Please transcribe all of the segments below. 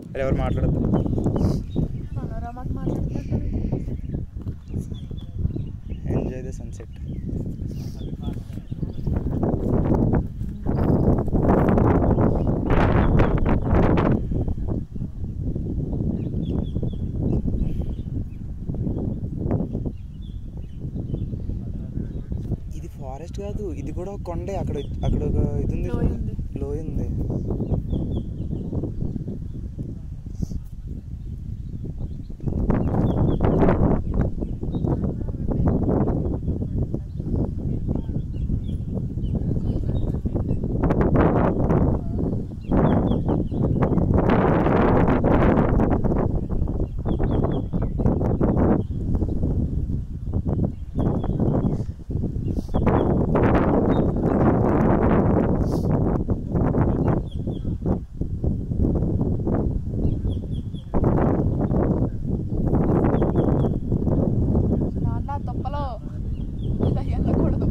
అది ఎవరు మాట్లాడద్దు పనోరమాకి మాట్లాడుతున్నట్టు ఎంజాయ్ ద సన్సెట్ ఇది ఫారెస్ట్ కాదు ఇది కూడా ఒక కొండే అక్కడ అక్కడ ఒక ఇది ఉంది లోయ ఉంది. లోయ ఉంది నాన్న తొప్పలో ఇలా వెళ్ళకూడదు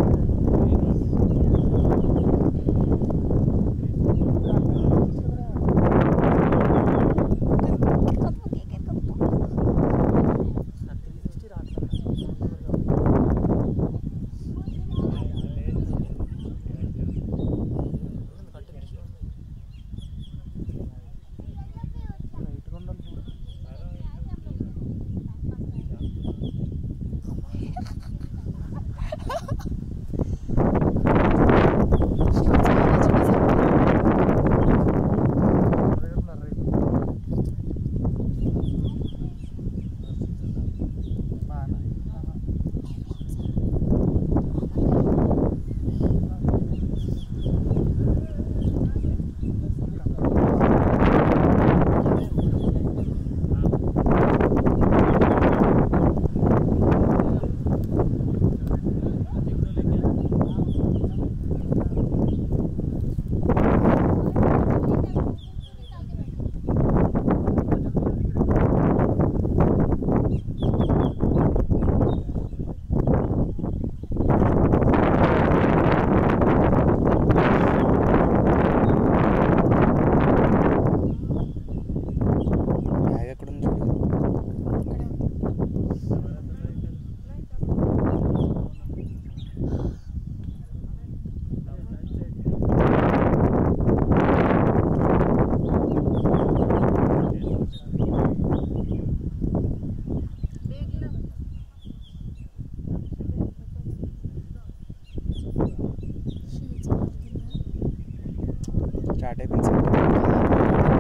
బ్యాగ్ ఎక్కడ ఉంది చూడు స్టార్ట్ అయిపోయింది సెట్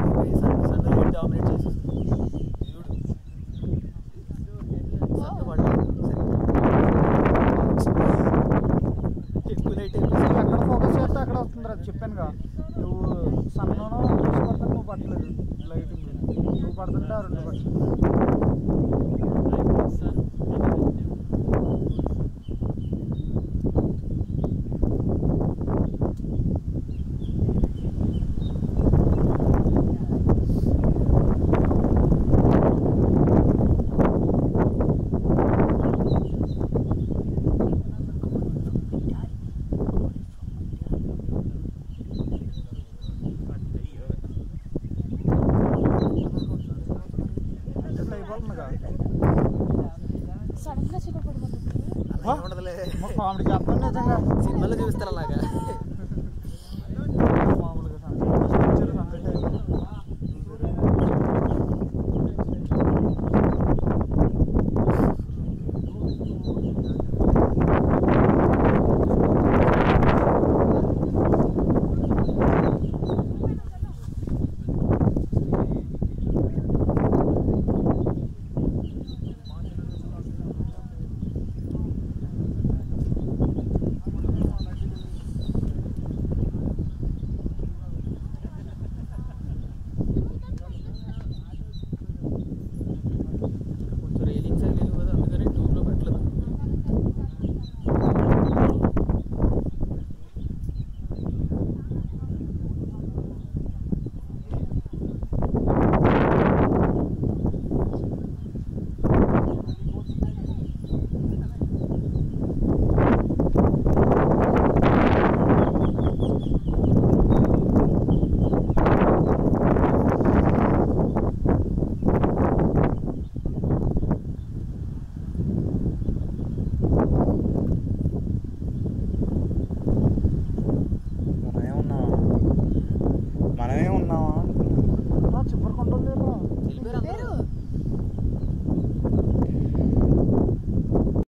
ఎక్కడ ఫోకస్ చేస్తే అక్కడ వస్తుంది అది చెప్పానుగా నువ్వు సన్నను చూసుకుంటే నువ్వు పట్టలేదు లైటింగ్ నువ్వు పడుతుంటే ఆ రెండు పట్టలేదు అడ్జస్ట్ అయిపోతుందిగా సడన్ గా చీకటి పడిపోతుంది కామెడీ చేస్తాను నిజంగా సినిమాలో చూపిస్తారు అలాగా